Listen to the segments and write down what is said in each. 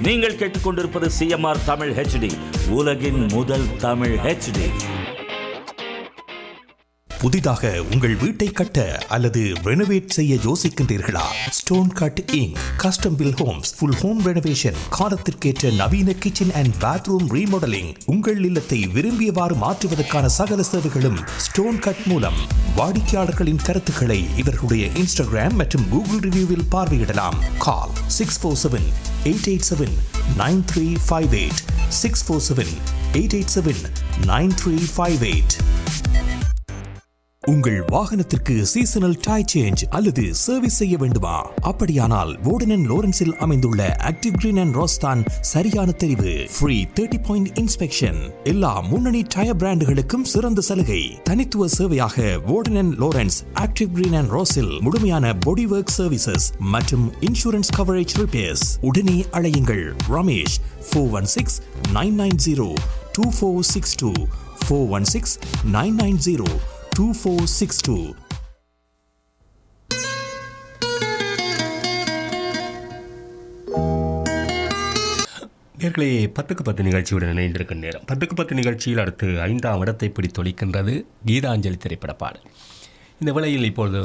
நீங்கள் கேட்டுக்கொண்டிருப்பது CMR Tamil HD உலகின் முதல் தமிழ் ஹெச்டி புதிதாக உங்கள் வீட்டை கட்ட அல்லது ரெனோவேட் செய்ய யோசிக்கின்றீர்களா stone cutting custom build homes full home renovation காலத்திற்கேற்ற நவீன கிச்சன் அண்ட் பாத்ரூம் ரீமாடலிங் உங்கள் இல்லத்தை விரும்பியவாறு மாற்றுவதற்கான சகல சேவைகளும் ஸ்டோன் கட் மூலம் வாடிக்கையாளர்களின் கருத்துக்களை இவர்களுடைய இன்ஸ்டாகிராம் மற்றும் கூகுள் ரிவ்யூவில் பார்வையிடலாம் call six four seven eight eight seven nine three five eight six four seven eight eight seven nine three five eight உங்கள் வாகனத்திற்கு சீசனல் டை சேஞ்ச் அல்லது சர்வீஸ் செய்ய வேண்டுமா அப்படியானால் வோர்டன் லோரன்ஸில் அமைந்துள்ள ஆக்டிவ் கிரீன் அண்ட் ரோஸ்தான் சரியான தெரிவு ஃப்ரீ தேர்ட்டி பாயிண்ட் இன்ஸ்பெக்ஷன் எல்லா முன்னணி டயர் பிராண்டுகளுக்கும் சிறந்த சலுகை தனித்துவ சேவையாக Warden Lawrence active green and ரோஸில் முழுமையான பாடி ஒர்க் சர்வீசஸ் மற்றும் இன்சூரன்ஸ் கவரேஜ் ரிப்பேர்ஸ் உடனே அழையுங்கள் Ramesh four one six nine nine zero two four six two four one six nine nine zero 2462. நேர்களே பத்துக்கு பத்து நிகழ்ச்சியுடன் இணைந்திருக்கும் நேரம் பத்துக்கு பத்து நிகழ்ச்சியில் அடுத்து ஐந்தாம் இடத்தை பிடித்தொழிக்கின்றது கீதாஞ்சலி திரைப்பட பாடல் இந்த வேளையில் இப்பொழுது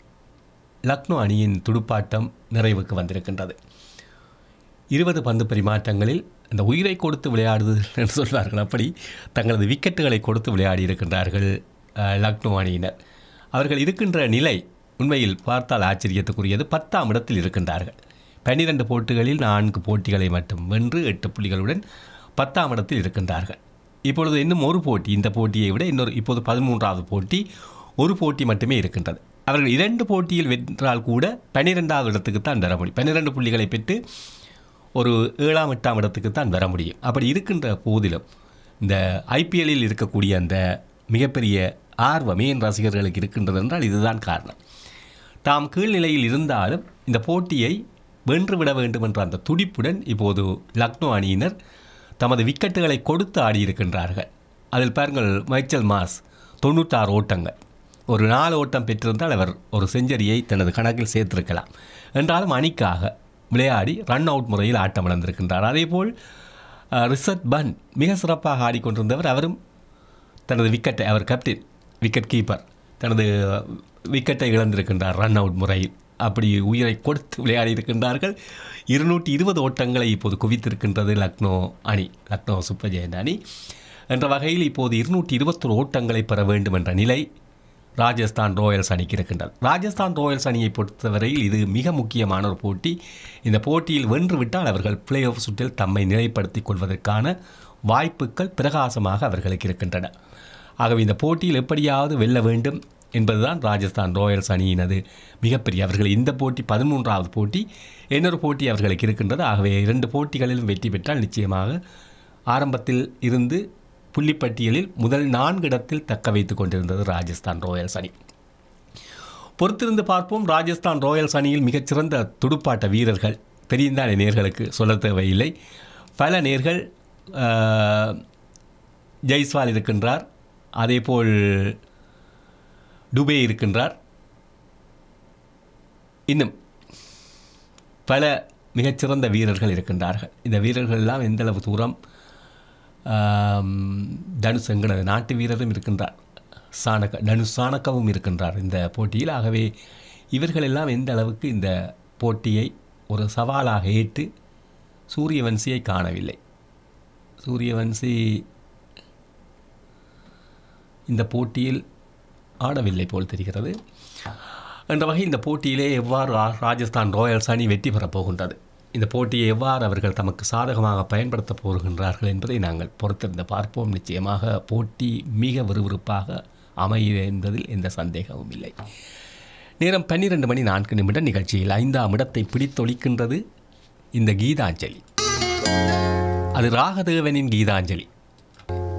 லக்னோ அணியின் துடுப்பாட்டம் நிறைவுக்கு வந்திருக்கின்றது இருபது பந்து பரிமாற்றங்களில் இந்த உயிரை கொடுத்து விளையாடுது என்று சொல்வார்கள் அப்படி தங்களது விக்கெட்டுகளை கொடுத்து விளையாடி இருக்கின்றார்கள் அஹ், லக்னோ அணியினர் அவர்கள் இருக்கின்ற நிலை உண்மையில் பார்த்தால் ஆச்சரியத்துக்குரியது பத்தாம் இடத்தில் இருக்கின்றார்கள் பன்னிரண்டு போட்டிகளில் நான்கு போட்டிகளை மட்டும் வென்று எட்டு புள்ளிகளுடன் பத்தாம் இடத்தில் இருக்கின்றார்கள் இப்பொழுது இன்னும் ஒரு போட்டி இந்த போட்டியை விட இன்னொரு இப்போது பதிமூன்றாவது போட்டி ஒரு போட்டி மட்டுமே இருக்கின்றது அவர்கள் இரண்டு போட்டியில் வென்றால் கூட பன்னிரெண்டாவது இடத்துக்கு தான் வர முடியும் பன்னிரெண்டு புள்ளிகளை பெற்று ஒரு ஏழாம் எட்டாம் இடத்துக்கு தான் வர முடியும் அப்படி இருக்கின்ற போதிலும் இந்த ஐபிஎல்லில் இருக்கக்கூடிய அந்த மிகப்பெரிய ஆர்வம் ஏன் ரசிகர்களுக்கு இருக்கின்றது என்றால் இதுதான் காரணம் தாம் கீழ்நிலையில் இருந்தாலும் இந்த போட்டியை வென்றுவிட வேண்டும் என்ற அந்த துடிப்புடன் இப்போது லக்னோ அணியினர் தமது விக்கெட்டுகளை கொடுத்து ஆடியிருக்கின்றார்கள் அதில் பாருங்கள் மைச்சல் மாஸ் தொண்ணூற்றாறு ஓட்டங்கள் ஒரு நாலு ஓட்டம் பெற்றிருந்தால் அவர் ஒரு செஞ்சரியை தனது கணக்கில் சேர்த்திருக்கலாம் என்றாலும் அணிக்காக விளையாடி ரன் அவுட் முறையில் ஆட்டம் இழந்திருக்கின்றார் அதேபோல் அஹ், ரிஷத் பன் மிக சிறப்பாக ஆடிக்கொண்டிருந்தவர் அவரும் தனது விக்கெட்டை அவர் கேப்டன் விக்கெட் கீப்பர் தனது விக்கெட்டை இழந்திருக்கின்றார் ரன் அவுட் முறையில் அப்படி உயிரை கொடுத்து விளையாடி இருக்கின்றார்கள் இருநூற்றி இருபது ஓட்டங்களை இப்போது குவித்திருக்கின்றது லக்னோ அணி லக்னோ சூப்பர் ஜெயண்ட் அணி என்ற வகையில் இப்போது இருநூற்றி இருபத்தொரு ஓட்டங்களை பெற வேண்டும் என்ற நிலை ராஜஸ்தான் ராயல்ஸ் அணிக்கு இருக்கின்றது ராஜஸ்தான் ராயல்ஸ் அணியை பொறுத்தவரையில் இது மிக முக்கியமான ஒரு போட்டி இந்த போட்டியில் வென்று விட்டால் அவர்கள் பிளே ஆஃப் சுற்றில் தம்மை நிலைப்படுத்திக் கொள்வதற்கான வாய்ப்புகள் பிரகாசமாக அவர்களுக்கு இருக்கின்றன ஆகவே இந்த போட்டியில் எப்படியாவது வெல்ல வேண்டும் என்பதுதான் ராஜஸ்தான் ராயல்ஸ் அணியினது மிகப்பெரிய அவர்கள் இந்த போட்டி பதிமூன்றாவது போட்டி இன்னொரு போட்டி அவர்களுக்கு இருக்கின்றது ஆகவே இரண்டு போட்டிகளிலும் வெற்றி பெற்றால் நிச்சயமாக ஆரம்பத்தில் இருந்து புள்ளிப்பட்டியலில் முதல் நான்கு இடத்தில் தக்க வைத்துக் கொண்டிருந்தது ராஜஸ்தான் ராயல்ஸ் அணி பொறுத்திருந்து பார்ப்போம் ராஜஸ்தான் ராயல்ஸ் அணியில் மிகச்சிறந்த துடுப்பாட்ட வீரர்கள் தெரிந்தால் நேர்களுக்கு சொல்ல தேவையில்லை பல நேர்கள் ஆஹ், ஜெய்ஸ்வால் இருக்கின்றார் அதேபோல் டுபே இருக்கின்றார் இன்னும் பல மிகச்சிறந்த வீரர்கள் இருக்கின்றார்கள் இந்த வீரர்கள் எல்லாம் எந்தளவு தூரம் ஆம், தனுஷ் எங்களது நாட்டு வீரரும் இருக்கின்றார் சாணக்க தனுஷ் சாணக்கவும் இருக்கின்றார் இந்த போட்டியில் ஆகவே இவர்கள் எல்லாம் எந்த அளவுக்கு இந்த போட்டியை ஒரு சவாலாக ஏற்று சூரியவன்சியை காணவில்லை சூரியவன்சி இந்த போட்டியில் ஆடவில்லை போல் தெரிகிறது என்ற வகை இந்த போட்டியிலே எவ்வாறு ரா- ராஜஸ்தான் ராயல்ஸ் அணி வெற்றி பெறப் போகின்றது இந்த போட்டியை எவ்வாறு அவர்கள் தமக்கு சாதகமாக பயன்படுத்தப் போகின்றார்கள் என்பதை நாங்கள் பொறுத்திருந்து பார்ப்போம் நிச்சயமாக போட்டி மிக விறுவிறுப்பாக அமையும் என்பதில் எந்த சந்தேகமும் இல்லை நேரம் பன்னிரண்டு மணி நான்கு நிமிட நிகழ்ச்சியில் ஐந்தாம் இடத்தை பிடித்தொழிக்கின்றது இந்த கீதாஞ்சலி அது ராகதேவனின் கீதாஞ்சலி